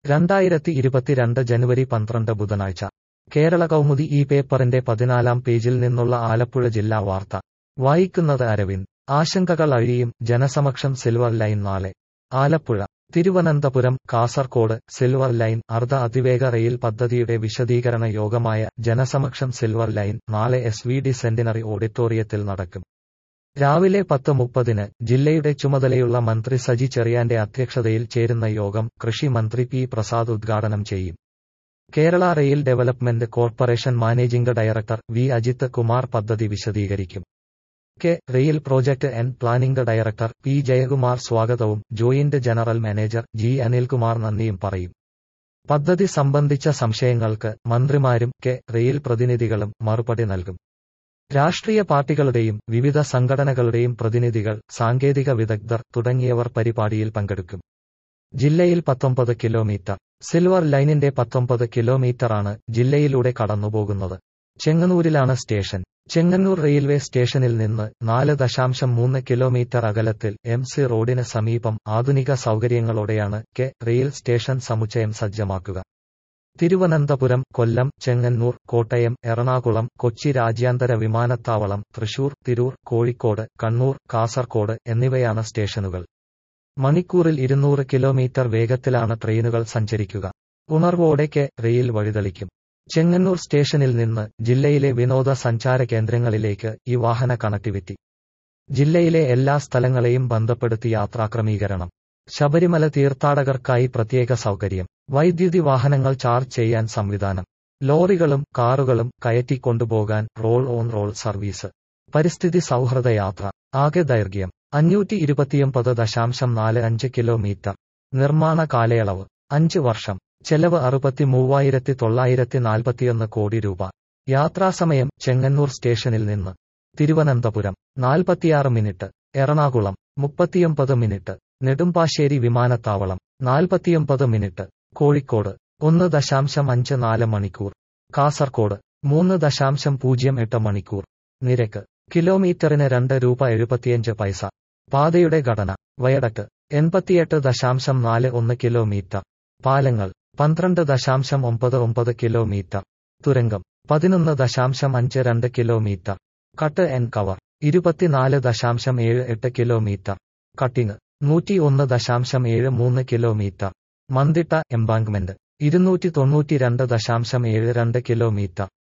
രണ്ടായിരത്തി ഇരുപത്തിരണ്ട് ജനുവരി പന്ത്രണ്ട് ബുധനാഴ്ച കേരള കൗമുദി ഈ പേപ്പറിന്റെ പതിനാലാം പേജിൽ നിന്നുള്ള ആലപ്പുഴ ജില്ലാ വാർത്ത വായിക്കുന്നത് അരവിന്ദ് ആശങ്കകൾ അഴിയും ജനസമക്ഷം സിൽവർ ലൈൻ നാളെ ആലപ്പുഴ തിരുവനന്തപുരം കാസർകോട് സിൽവർ ലൈൻ അർദ്ധ അതിവേഗ റെയിൽ പദ്ധതിയുടെ വിശദീകരണ യോഗമായ ജനസമക്ഷം സിൽവർ ലൈൻ നാളെ എസ് വി ഡി സെന്റിനറി ഓഡിറ്റോറിയത്തിൽ നടക്കും രാവിലെ പത്ത് മുപ്പതിന് ജില്ലയുടെ ചുമതലയുള്ള മന്ത്രി സജി ചെറിയാന്റെ അധ്യക്ഷതയിൽ ചേരുന്ന യോഗം കൃഷി മന്ത്രി പി പ്രസാദ് ഉദ്ഘാടനം ചെയ്യും Kerala rail development corporation managing director V Ajith Kumar പദ്ധതി വിശദീകരിക്കും K rail project and planning director P Jayakumar സ്വാഗതവും joint general manager G Anilkumar നന്ദിയും പറയും പദ്ധതി സംബന്ധിച്ച സംശയങ്ങൾക്ക് മന്ത്രിമാരും കെ റെയിൽ പ്രതിനിധികളും മറുപടി നൽകും രാഷ്ട്രീയ പാർട്ടികളുടെയും വിവിധ സംഘടനകളുടെയും പ്രതിനിധികൾ സാങ്കേതിക വിദഗ്ധർ തുടങ്ങിയവർ പരിപാടിയിൽ പങ്കെടുക്കും ജില്ലയിൽ പത്തൊമ്പത് കിലോമീറ്റർ സിൽവർ ലൈനിന്റെ പത്തൊമ്പത് കിലോമീറ്ററാണ് ജില്ലയിലൂടെ കടന്നുപോകുന്നത് ചെങ്ങന്നൂരിലാണ് സ്റ്റേഷൻ ചെങ്ങന്നൂർ റെയിൽവേ സ്റ്റേഷനിൽ നിന്ന് നാല് ദശാംശം മൂന്ന് കിലോമീറ്റർ അകലത്തിൽ എം സി റോഡിന് സമീപം ആധുനിക സൗകര്യങ്ങളോടെയാണ് കെ റെയിൽ സ്റ്റേഷൻ സമുച്ചയം സജ്ജമാക്കുക തിരുവനന്തപുരം കൊല്ലം ചെങ്ങന്നൂർ കോട്ടയം എറണാകുളം കൊച്ചി രാജ്യാന്തര വിമാനത്താവളം തൃശൂർ തിരൂർ കോഴിക്കോട് കണ്ണൂർ കാസർകോട് എന്നിവയാണ് സ്റ്റേഷനുകൾ മണിക്കൂറിൽ ഇരുന്നൂറ് കിലോമീറ്റർ വേഗത്തിലാണ് ട്രെയിനുകൾ സഞ്ചരിക്കുക ഉണർവോടെ കെ റെയിൽ വഴിതെളിക്കും ചെങ്ങന്നൂർ സ്റ്റേഷനിൽ നിന്ന് ജില്ലയിലെ വിനോദസഞ്ചാര കേന്ദ്രങ്ങളിലേക്ക് ഈ വാഹന കണക്ടിവിറ്റി ജില്ലയിലെ എല്ലാ സ്ഥലങ്ങളെയും ബന്ധപ്പെടുത്തി യാത്രാക്രമീകരണം ശബരിമല തീർത്ഥാടകർക്കായി പ്രത്യേക സൗകര്യം വൈദ്യുതി വാഹനങ്ങൾ ചാർജ് ചെയ്യാൻ സംവിധാനം ലോറികളും കാറുകളും കയറ്റിക്കൊണ്ടുപോകാൻ റോൾ ഓൺ റോൾ സർവീസ് പരിസ്ഥിതി സൗഹൃദ യാത്ര ആകെ ദൈർഘ്യം അഞ്ഞൂറ്റി ഇരുപത്തിയൊമ്പത് ദശാംശം നാല് അഞ്ച് കിലോമീറ്റർ നിർമ്മാണ കാലയളവ് അഞ്ച് വർഷം ചെലവ് അറുപത്തി മൂവായിരത്തി തൊള്ളായിരത്തി നാൽപ്പത്തിയൊന്ന് കോടി രൂപ യാത്രാസമയം ചെങ്ങന്നൂർ സ്റ്റേഷനിൽ നിന്ന് തിരുവനന്തപുരം നാൽപ്പത്തിയാറ് മിനിറ്റ് എറണാകുളം മുപ്പത്തിയൊമ്പത് മിനിറ്റ് നെടുമ്പാശ്ശേരി വിമാനത്താവളം നാൽപ്പത്തിയൊമ്പത് മിനിറ്റ് കോഴിക്കോട് ഒന്ന് ദശാംശം അഞ്ച് നാല് മണിക്കൂർ കാസർകോട് മൂന്ന് ദശാംശം പൂജ്യം എട്ട് മണിക്കൂർ നിരക്ക് കിലോമീറ്ററിന് രണ്ട് രൂപ എഴുപത്തിയഞ്ച് പൈസ പാതയുടെ ഘടന വയടക്ക് എൺപത്തിയെട്ട് ദശാംശം നാല് ഒന്ന് കിലോമീറ്റർ പാലങ്ങൾ പന്ത്രണ്ട് ദശാംശം ഒമ്പത് ഒമ്പത് കിലോമീറ്റർ തുരങ്കം പതിനൊന്ന് ദശാംശം അഞ്ച് രണ്ട് കിലോമീറ്റർ കട്ട് ആൻഡ് കവർ ഇരുപത്തിനാല് ദശാംശം ഏഴ് എട്ട് കിലോമീറ്റർ കട്ടിങ് നൂറ്റി ഒന്ന് ദശാംശം ഏഴ് മൂന്ന് കിലോമീറ്റർ മന്തിട്ട എംബാങ്ക്മെന്റ് ഇരുന്നൂറ്റി തൊണ്ണൂറ്റിരണ്ട് ദശാംശം ഏഴ് രണ്ട് കിലോമീറ്റർ